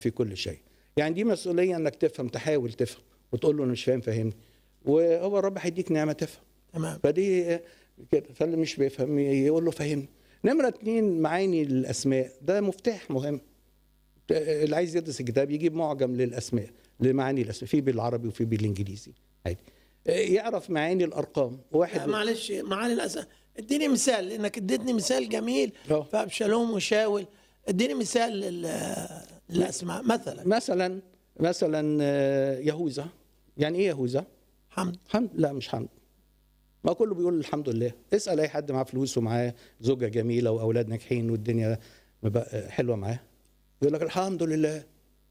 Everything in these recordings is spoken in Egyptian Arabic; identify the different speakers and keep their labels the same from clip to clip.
Speaker 1: في كل شيء يعني دي مسؤوليه انك تفهم تحاول تفهم وتقول له انا مش فاهم فهمني وهو الرب هيديك نعمه تفهم
Speaker 2: تمام
Speaker 1: فدي كده فاللي مش بيفهم يقول له فهمني نمرة اتنين معاني الأسماء ده مفتاح مهم اللي عايز يدرس الكتاب يجيب معجم للأسماء لمعاني الأسماء في بالعربي وفي بالإنجليزي عادي يعرف معاني الالأرقام واحد
Speaker 2: معلش معالي الأسئلة اديني مثال لانك اديتني مثال جميل
Speaker 1: أه.
Speaker 2: فابشالوم وشاول اديني مثال لل- للاسماء مثلا
Speaker 1: مثلا مثلا آه، يهوذا يعني ايه يهوذا؟
Speaker 2: حمد
Speaker 1: حمد لا مش حمد ما كله بيقول الحمد لله اسال اي حد معاه فلوس ومعاه زوجه جميله واولاد ناجحين والدنيا مبقى- حلوه معاه يقول لك الحمد لله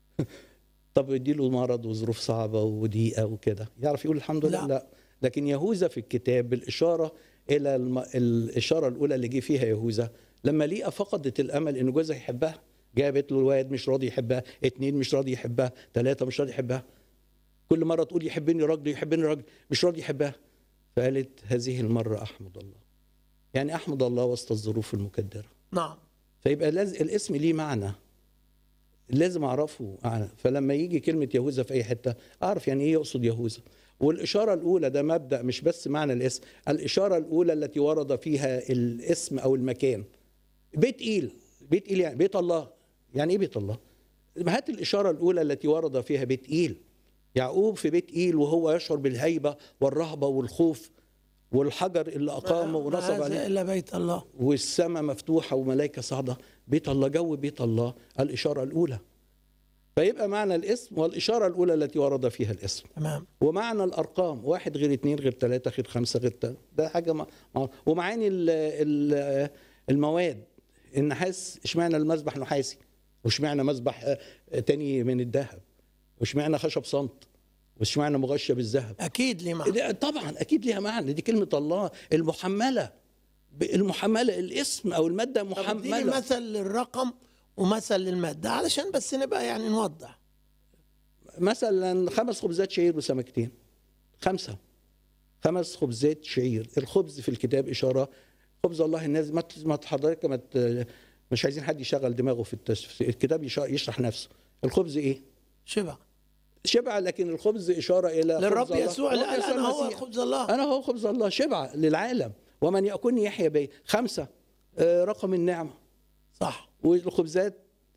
Speaker 1: طب يديله مرض وظروف صعبه وضيقه وكده يعرف يقول الحمد لله
Speaker 2: لا.
Speaker 1: لا لكن يهوذا في الكتاب بالاشاره الى الم... الاشاره الاولى اللي جه فيها يهوذا لما ليئه فقدت الامل ان جوزها يحبها جابت له الواد مش راضي يحبها اتنين مش راضي يحبها ثلاثه مش راضي يحبها كل مره تقول يحبني راجل يحبني راجل مش راضي يحبها فقالت هذه المره احمد الله يعني احمد الله وسط الظروف المكدره
Speaker 2: نعم
Speaker 1: فيبقى لازم الاسم ليه معنى لازم اعرفه أعرف. فلما يجي كلمه يهوذا في اي حته اعرف يعني ايه يقصد يهوذا والاشاره الاولى ده مبدا مش بس معنى الاسم الاشاره الاولى التي ورد فيها الاسم او المكان بيت ايل بيت ايل يعني بيت الله يعني ايه بيت الله هات الاشاره الاولى التي ورد فيها بيت ايل يعقوب في بيت ايل وهو يشعر بالهيبه والرهبه والخوف والحجر اللي اقامه
Speaker 2: ما
Speaker 1: ونصب
Speaker 2: هذا
Speaker 1: عليه
Speaker 2: الا بيت الله
Speaker 1: والسماء مفتوحة وملائكة صاعدة بيت الله جو بيت الله الإشارة الأولى فيبقى معنى الاسم والإشارة الأولى التي ورد فيها الاسم
Speaker 2: تمام
Speaker 1: ومعنى الأرقام واحد غير اتنين غير تلاتة غير خمسة غير تلاتة ده حاجة ما ما- ومعاني ال- ال- المواد النحاس اشمعنى المسبح نحاسي واشمعنى مسبح آه، تاني من الذهب واشمعنى خشب صمت واشمعنى مغشى بالذهب
Speaker 2: اكيد ليه معنى
Speaker 1: ده طبعا اكيد ليها معنى دي كلمه الله المحمله ب- المحمله الاسم او الماده
Speaker 2: طب اديني
Speaker 1: محمله
Speaker 2: مثل للرقم ومثل للماده علشان بس نبقى يعني نوضح
Speaker 1: مثلا خمس خبزات شعير وسمكتين خمسه خمس خبزات شعير الخبز في الكتاب اشاره خبز الله الناس ما ت- ما ت- حضرتك ما ت- مش عايزين حد يشغل دماغه في التس... الكتاب يش- يشرح نفسه الخبز ايه
Speaker 2: شبع
Speaker 1: شبع لكن الخبز اشاره الى خبز
Speaker 2: للرب
Speaker 1: الله.
Speaker 2: يسوع
Speaker 1: الرب
Speaker 2: لا
Speaker 1: يسوع
Speaker 2: انا هو
Speaker 1: المسيح.
Speaker 2: خبز الله
Speaker 1: انا هو خبز الله شبع للعالم ومن ياكلني يحيى بي خمسه آه، رقم النعمه
Speaker 2: صح
Speaker 1: والخبزات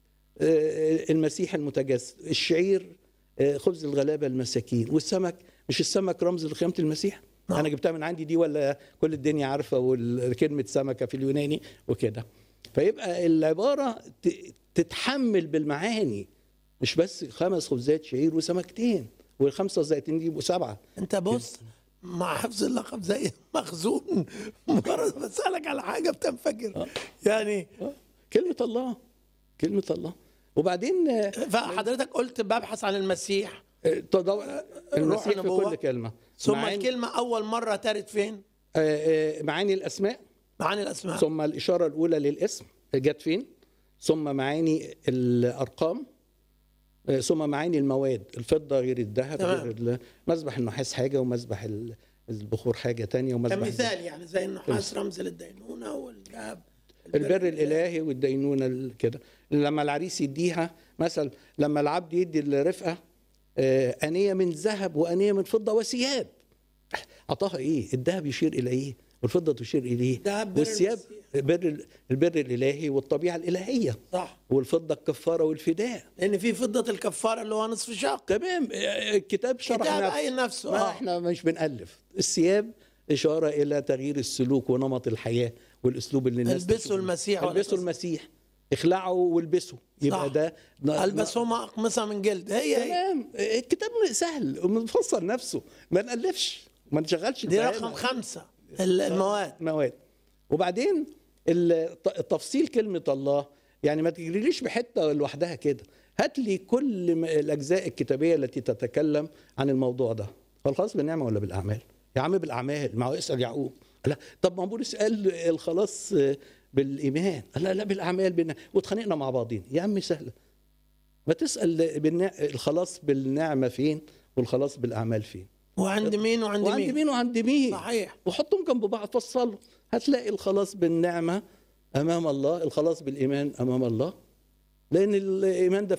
Speaker 1: آه، المسيح المتجسد الشعير آه، خبز الغلابه المساكين والسمك مش السمك رمز لقيامه المسيح
Speaker 2: نعم.
Speaker 1: انا جبتها من عندي دي ولا كل الدنيا عارفه وكلمه سمكه في اليوناني وكده فيبقى العباره ت- تتحمل بالمعاني مش بس خمس خبزات شعير وسمكتين والخمسه زيتين دي يبقوا سبعه
Speaker 2: انت بص مع حفظ اللقب زي مخزون مجرد ما اسالك على حاجه بتنفجر يعني
Speaker 1: كلمه الله كلمه الله وبعدين آه،
Speaker 2: فحضرتك قلت ببحث عن المسيح
Speaker 1: تضو... المسيح في
Speaker 2: النبوة.
Speaker 1: كل كلمه
Speaker 2: ثم
Speaker 1: معاني-
Speaker 2: الكلمه اول مره ترد فين؟
Speaker 1: آه، آه، معاني الاسماء
Speaker 2: معاني الاسماء
Speaker 1: ثم الاشاره الاولى للاسم جت فين ثم معاني الارقام آه، ثم معاني المواد الفضه غير الذهب
Speaker 2: تمام.
Speaker 1: غير ال- مسبح النحاس حاجه ومسبح ال- البخور حاجه تانية ومسبح
Speaker 2: كمثال يعني زي النحاس رمز للدينونه والذهب
Speaker 1: البر الالهي والدينونه ال- كده لما العريس يديها مثلا لما العبد يدي الرفقه آه، انيه من ذهب وانيه من فضه وثياب عطاها ايه الذهب يشير الى ايه والفضه تشير اليه
Speaker 2: ده بر
Speaker 1: والثياب
Speaker 2: المسيح.
Speaker 1: بر ال- البر الالهي والطبيعه الالهيه
Speaker 2: صح
Speaker 1: والفضه الكفاره والفداء
Speaker 2: لان في فضه الكفاره اللي هو نصف شق
Speaker 1: تمام آه، الكتاب شرح
Speaker 2: كتاب
Speaker 1: نفسه
Speaker 2: اي نفسه
Speaker 1: ما
Speaker 2: اه
Speaker 1: احنا مش بنالف الثياب اشاره الى تغيير السلوك ونمط الحياه والاسلوب اللي الناس
Speaker 2: البسوا
Speaker 1: تشوفه.
Speaker 2: المسيح ولا
Speaker 1: البسوا
Speaker 2: تلبسوا؟
Speaker 1: المسيح اخلعوا والبسوا يبقى
Speaker 2: صح.
Speaker 1: ده ن-
Speaker 2: البسهما اقمصه من جلد هي هي
Speaker 1: تمام الكتاب سهل ومفصل نفسه ما نالفش ما نشغلش
Speaker 2: دي
Speaker 1: دماغنا.
Speaker 2: رقم خمسه ال- المواد
Speaker 1: مواد وبعدين الت- تفصيل كلمة الله يعني ما تجريليش بحتة لوحدها كده هات لي كل م- الأجزاء الكتابية التي تتكلم عن الموضوع ده فالخلاص بالنعمة ولا بالأعمال يا عم بالأعمال ما هو اسأل يعقوب لا طب ما بولس قال الخلاص بالإيمان لا لا بالأعمال بالنعمة واتخانقنا مع بعضين يا عم سهلة ما تسأل بالنع... الخلاص بالنعمة فين والخلاص بالأعمال فين
Speaker 2: وعند مين وعند,
Speaker 1: وعند
Speaker 2: مين
Speaker 1: مين وعند مين
Speaker 2: صحيح
Speaker 1: وحطهم جنب بعض فصلوا هتلاقي الخلاص بالنعمة أمام الله الخلاص بالإيمان أمام الله لأن الإيمان ده